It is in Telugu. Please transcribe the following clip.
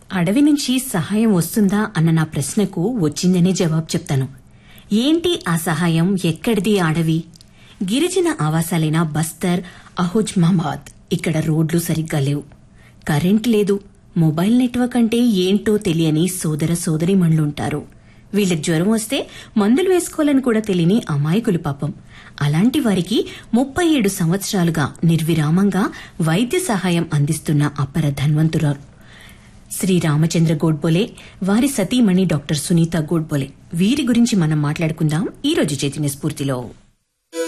అడవి నుంచి సహాయం వస్తుందా అన్న నా ప్రశ్నకు వచ్చిందనే జవాబు చెప్తాను ఏంటి ఆ సహాయం ఎక్కడిది ఆ అడవి గిరిజన ఆవాసాలైన బస్తర్ అహుజ్మాబాద్ ఇక్కడ రోడ్లు సరిగ్గా లేవు కరెంట్ లేదు మొబైల్ నెట్వర్క్ అంటే ఏంటో తెలియని సోదర సోదరిమణులుంటారు వీళ్ళకి జ్వరం వస్తే మందులు వేసుకోవాలని కూడా తెలియని అమాయకులు పాపం అలాంటి వారికి ముప్పై ఏడు సంవత్సరాలుగా నిర్విరామంగా వైద్య సహాయం అందిస్తున్న అపర ధన్వంతురాలు శ్రీ రామచంద్ర గోడ్బోలే వారి సతీమణి డాక్టర్ సునీత గోడ్బోలే వీరి గురించి మనం మాట్లాడుకుందాం ఈ రోజు చైతన్య స్ఫూర్తిలో